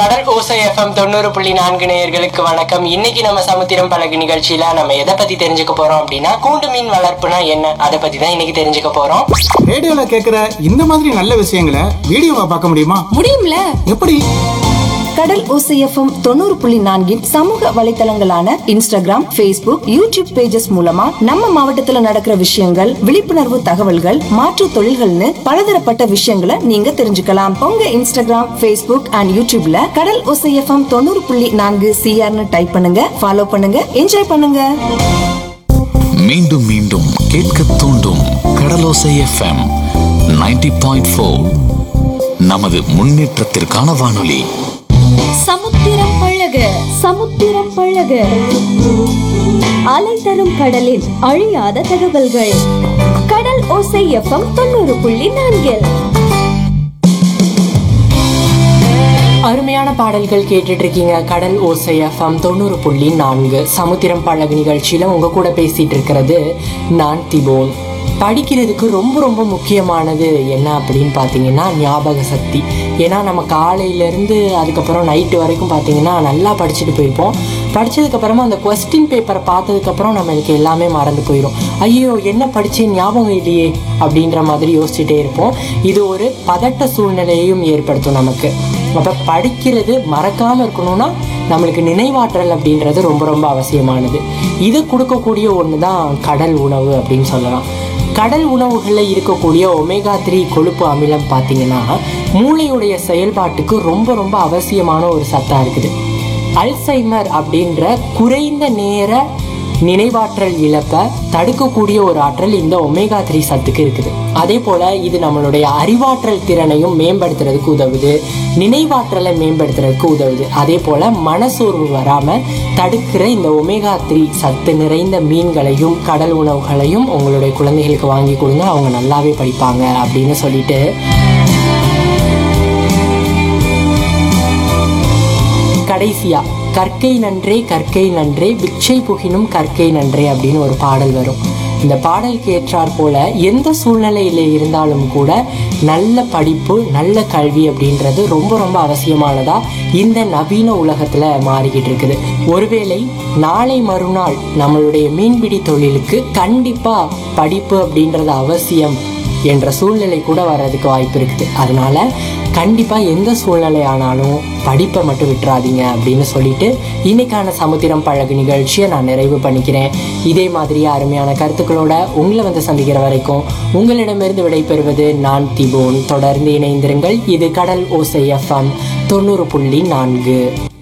கடல் ஓசை எஃப்எம் தொண்ணூறு புள்ளி நான்கு நேயர்களுக்கு வணக்கம் இன்னைக்கு நம்ம சமுத்திரம் பழகு நிகழ்ச்சியில நம்ம எதை பத்தி தெரிஞ்சுக்க போறோம் அப்படின்னா கூண்டு மீன் வளர்ப்புனா என்ன அதை பத்தி தான் இன்னைக்கு தெரிஞ்சுக்க போறோம் ரேடியோல கேக்குற இந்த மாதிரி நல்ல விஷயங்களை வீடியோவா பார்க்க முடியுமா முடியும்ல எப்படி கடல் ஓசைஎஃப்எம் தொண்ணூறு புள்ளி நான்கின் சமூக வலைத்தளங்களான இன்ஸ்டாகிராம் Facebook யூடியூப் பேஜஸ் மூலமா நம்ம மாவட்டத்துல நடக்கிற விஷயங்கள் விழிப்புணர்வு தகவல்கள் மாற்று தொழில்கள்னு பலதரப்பட்ட விஷயங்களை நீங்க தெரிஞ்சுக்கலாம் உங்க இன்ஸ்டாகிராம் Facebook அண்ட் யூடியூப்ல கடல் ஓசைஎஃப்எம் தொண்ணூறு புள்ளி நான்கு சிஆர்னு டைப் பண்ணுங்க ஃபாலோ பண்ணுங்க என்ஜாய் பண்ணுங்க மீண்டும் மீண்டும் கேட்க தூண்டும் கடலோசை எஃப்எம் 90.4 பாயிண்ட் நமது முன்னேற்றத்திற்கான வானொலி சமுத்திரம் பழக சமுத்திரம் பழக அலை தரும் கடலில் அழியாத தகவல்கள் கடல் ஓசை எஃப்எம் தொண்ணூறு புள்ளி நான்கில் அருமையான பாடல்கள் கேட்டுட்டு இருக்கீங்க கடல் ஓசை எஃப்எம் தொண்ணூறு புள்ளி நான்கு சமுத்திரம் பழகு நிகழ்ச்சியில உங்க கூட பேசிட்டு இருக்கிறது நான் திபோன் படிக்கிறதுக்கு ரொம்ப ரொம்ப முக்கியமானது என்ன அப்படின்னு பார்த்தீங்கன்னா ஞாபக சக்தி ஏன்னா நம்ம காலையிலேருந்து அதுக்கப்புறம் நைட்டு வரைக்கும் பார்த்தீங்கன்னா நல்லா படிச்சுட்டு போயிருப்போம் படிச்சதுக்கப்புறமா அந்த கொஸ்டின் பேப்பரை பார்த்ததுக்கப்புறம் நம்மளுக்கு எல்லாமே மறந்து போயிடும் ஐயோ என்ன படிச்சேன் ஞாபகம் இல்லையே அப்படின்ற மாதிரி யோசிச்சுட்டே இருப்போம் இது ஒரு பதட்ட சூழ்நிலையையும் ஏற்படுத்தும் நமக்கு அப்போ படிக்கிறது மறக்காமல் இருக்கணும்னா நம்மளுக்கு நினைவாற்றல் அப்படின்றது ரொம்ப ரொம்ப அவசியமானது இது கொடுக்கக்கூடிய ஒன்று தான் கடல் உணவு அப்படின்னு சொல்லலாம் கடல் உணவுகளில் இருக்கக்கூடிய ஒமேகா த்ரீ கொழுப்பு அமிலம் பார்த்தீங்கன்னா மூளையுடைய செயல்பாட்டுக்கு ரொம்ப ரொம்ப அவசியமான ஒரு சத்தா இருக்குது அல்சைமர் அப்படின்ற குறைந்த நேர நினைவாற்றல் இழப்பை தடுக்கக்கூடிய ஒரு ஆற்றல் இந்த ஒமேகா த்ரீ சத்துக்கு இருக்குது அதே போல இது நம்மளுடைய அறிவாற்றல் திறனையும் மேம்படுத்துறதுக்கு உதவுது நினைவாற்றலை மேம்படுத்துறதுக்கு உதவுது அதே போல மனசோர்வு வராம தடுக்கிற இந்த ஒமேகா த்ரீ சத்து நிறைந்த மீன்களையும் கடல் உணவுகளையும் உங்களுடைய குழந்தைகளுக்கு வாங்கி கொடுங்க அவங்க நல்லாவே படிப்பாங்க அப்படின்னு சொல்லிட்டு கடைசியா கற்கை நன்றே கற்கை நன்றே பிக்ஷை புகினும் கற்கை நன்றே அப்படின்னு ஒரு பாடல் வரும் இந்த பாடலுக்கு ஏற்றாற் போல எந்த சூழ்நிலையில இருந்தாலும் கூட நல்ல படிப்பு நல்ல கல்வி அப்படின்றது ரொம்ப ரொம்ப அவசியமானதா இந்த நவீன உலகத்துல மாறிக்கிட்டு இருக்குது ஒருவேளை நாளை மறுநாள் நம்மளுடைய மீன்பிடி தொழிலுக்கு கண்டிப்பா படிப்பு அப்படின்றது அவசியம் என்ற சூழ்நிலை கூட வர்றதுக்கு வாய்ப்பு இருக்குது அதனால கண்டிப்பாக எந்த சூழ்நிலை ஆனாலும் படிப்பை மட்டும் விட்டுறாதீங்க அப்படின்னு சொல்லிட்டு இன்னைக்கான சமுத்திரம் பழகு நிகழ்ச்சியை நான் நிறைவு பண்ணிக்கிறேன் இதே மாதிரி அருமையான கருத்துக்களோட உங்களை வந்து சந்திக்கிற வரைக்கும் உங்களிடமிருந்து விடைபெறுவது நான் திபோன் தொடர்ந்து இணைந்திருங்கள் இது கடல் ஓசை எஃப்எம் தொண்ணூறு புள்ளி நான்கு